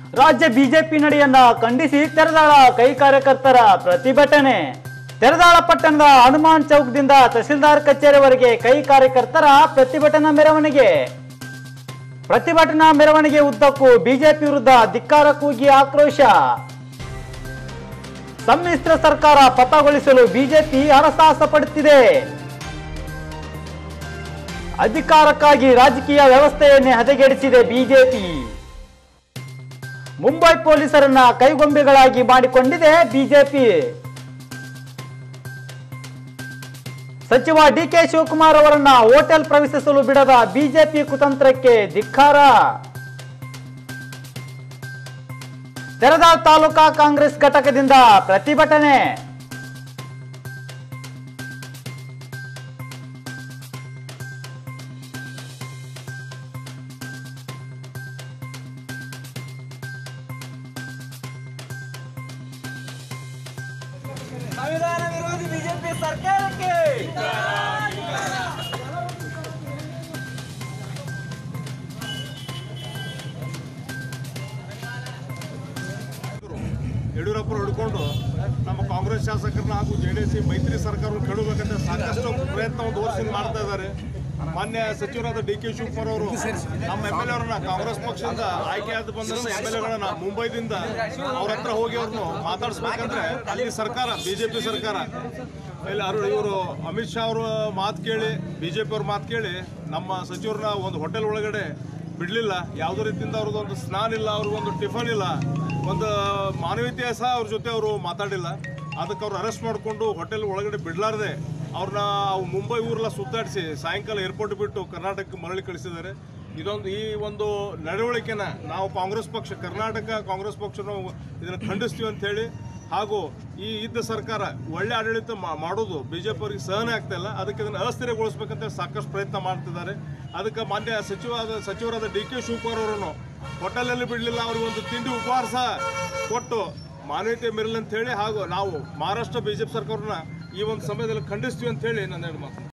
ರಾಜ್ಯ ಬಿಜೆಪಿ ನಡೆಯನ್ನ ಖಂಡಿಸಿ ತೆರದಾಳ ಕೈ ಕಾರ್ಯಕರ್ತರ ಪ್ರತಿಭಟನೆ ತೆರದಾಳ ಪಟ್ಟಣದ ಹನುಮಾನ್ ಚೌಕದಿಂದ ತಹಸೀಲ್ದಾರ್ ಕಚೇರಿವರೆಗೆ ಕೈ ಕಾರ್ಯಕರ್ತರ ಪ್ರತಿಭಟನಾ ಮೆರವಣಿಗೆ ಪ್ರತಿಭಟನಾ ಮೆರವಣಿಗೆ ಉದ್ದಕ್ಕೂ ಬಿಜೆಪಿ ವಿರುದ್ಧ ಧಿಕ್ಕಾರ ಕೂಗಿ ಆಕ್ರೋಶ ಸಮ್ಮಿಶ್ರ ಸರ್ಕಾರ ಪತಗೊಳಿಸಲು ಬಿಜೆಪಿ ಹರಸಾಹಸ ಪಡುತ್ತಿದೆ ಅಧಿಕಾರಕ್ಕಾಗಿ ರಾಜಕೀಯ ವ್ಯವಸ್ಥೆಯನ್ನೇ ಹದಗೆಡಿಸಿದೆ ಬಿಜೆಪಿ ಮುಂಬೈ ಪೊಲೀಸರನ್ನ ಕೈಗೊಂಬೆಗಳಾಗಿ ಮಾಡಿಕೊಂಡಿದೆ ಬಿಜೆಪಿ ಸಚಿವ ಡಿಕೆ ಶಿವಕುಮಾರ್ ಅವರನ್ನ ಹೋಟೆಲ್ ಪ್ರವೇಶಿಸಲು ಬಿಡದ ಬಿಜೆಪಿ ಕುತಂತ್ರಕ್ಕೆ ಧಿಕ್ಕಾರ ತೆರದಾಳ್ ತಾಲೂಕಾ ಕಾಂಗ್ರೆಸ್ ಘಟಕದಿಂದ ಪ್ರತಿಭಟನೆ ಸಂವಿಧಾನ ವಿರೋಧಿ ಬಿಜೆಪಿ ಸರ್ಕಾರಕ್ಕೆ ಯಡಿಯೂರಪ್ಪ ಹಿಡ್ಕೊಂಡು ನಮ್ಮ ಕಾಂಗ್ರೆಸ್ ಶಾಸಕರನ್ನ ಹಾಗೂ ಜೆ ಡಿ ಎಸ್ ಮೈತ್ರಿ ಸರ್ಕಾರವನ್ನು ಕೆಡಬೇಕಂತ ಸಾಕಷ್ಟು ಪ್ರಯತ್ನ ಒಂದು ವರ್ಷದಿಂದ ಮಾಡ್ತಾ ಇದ್ದಾರೆ ಮಾನ್ಯ ಸಚಿವರಾದ ಡಿ ಕೆ ಶಿವಕುಮಾರ್ ಅವರು ನಮ್ಮ ಎಮ್ ಎಲ್ ಅವರನ್ನ ಕಾಂಗ್ರೆಸ್ ಪಕ್ಷದಿಂದ ಆಯ್ಕೆಯಾದ ಬಂದಂತ ಎಮ್ ಎಲ್ ಎಗಳನ್ನ ಮುಂಬೈದಿಂದ ಅವ್ರ ಹತ್ರ ಹೋಗಿ ಅವ್ರನ್ನು ಮಾತಾಡಿಸ್ಬೇಕಂದ್ರೆ ಅಲ್ಲಿ ಸರ್ಕಾರ ಬಿಜೆಪಿ ಸರ್ಕಾರ ಇಲ್ಲಿ ಅವರು ಇವರು ಅಮಿತ್ ಶಾ ಅವರು ಮಾತು ಕೇಳಿ ಬಿಜೆಪಿ ಅವ್ರ ಮಾತು ಕೇಳಿ ನಮ್ಮ ಸಚಿವರನ್ನ ಒಂದು ಹೋಟೆಲ್ ಒಳಗಡೆ ಬಿಡಲಿಲ್ಲ ಯಾವುದೇ ರೀತಿಯಿಂದ ಅವ್ರದ್ದೊಂದು ಸ್ನಾನ ಇಲ್ಲ ಅವ್ರಿಗೊಂದು ಟಿಫನ್ ಇಲ್ಲ ಒಂದು ಮಾನವೀಯತೆ ಸಹ ಅವ್ರ ಜೊತೆ ಅವರು ಮಾತಾಡಿಲ್ಲ ಅದಕ್ಕೆ ಅವ್ರು ಅರೆಸ್ಟ್ ಮಾಡಿಕೊಂಡು ಹೋಟೆಲ್ ಒಳಗಡೆ ಬಿಡಲಾರ್ದೆ ಅವ್ರನ್ನ ಮುಂಬೈ ಊರೆಲ್ಲ ಸುತ್ತಾಡಿಸಿ ಸಾಯಂಕಾಲ ಏರ್ಪೋರ್ಟ್ ಬಿಟ್ಟು ಕರ್ನಾಟಕಕ್ಕೆ ಮರಳಿ ಕಳಿಸಿದ್ದಾರೆ ಇದೊಂದು ಈ ಒಂದು ನಡವಳಿಕೆನ ನಾವು ಕಾಂಗ್ರೆಸ್ ಪಕ್ಷ ಕರ್ನಾಟಕ ಕಾಂಗ್ರೆಸ್ ಪಕ್ಷ ನಾವು ಇದನ್ನು ಖಂಡಿಸ್ತೀವಿ ಅಂತ ಹೇಳಿ ಹಾಗೂ ಈ ಇದ್ದ ಸರ್ಕಾರ ಒಳ್ಳೆ ಆಡಳಿತ ಮಾ- ಮಾಡೋದು ಬಿಜೆಪಿ ಅವರಿಗೆ ಸಹನೆ ಆಗ್ತಾ ಇಲ್ಲ ಅದಕ್ಕೆ ಇದನ್ನು ಅಸ್ಥಿರಗೊಳಿಸ್ಬೇಕಂತ ಸಾಕಷ್ಟು ಪ್ರಯತ್ನ ಮಾಡ್ತಿದ್ದಾರೆ ಅದಕ್ಕೆ ಮಾನ್ಯ ಸಚಿವರಾದ ಸಚಿವರಾದ ಡಿ ಕೆ ಶಿವಕುಮಾರ್ ಅವರನ್ನು ಹೋಟೆಲಲ್ಲಿ ಬಿಡಲಿಲ್ಲ ಅವ್ರಿಗೆ ಒಂದು ತಿಂಡಿ ಉಪಹಾರ ಸಹ ಕೊಟ್ಟು ಮಾನವೀಯತೆ ಮೆರಲ್ ಅಂತ ಹೇಳಿ ಹಾಗೂ ನಾವು ಮಹಾರಾಷ್ಟ್ರ ಬಿಜೆಪಿ ಸರ್ಕಾರನ ಈ ಒಂದು ಸಮಯದಲ್ಲಿ ಖಂಡಿಸ್ತೀವಿ ಅಂತ ಹೇಳಿ ನನ್ನ ಎರಡು ಮಾತು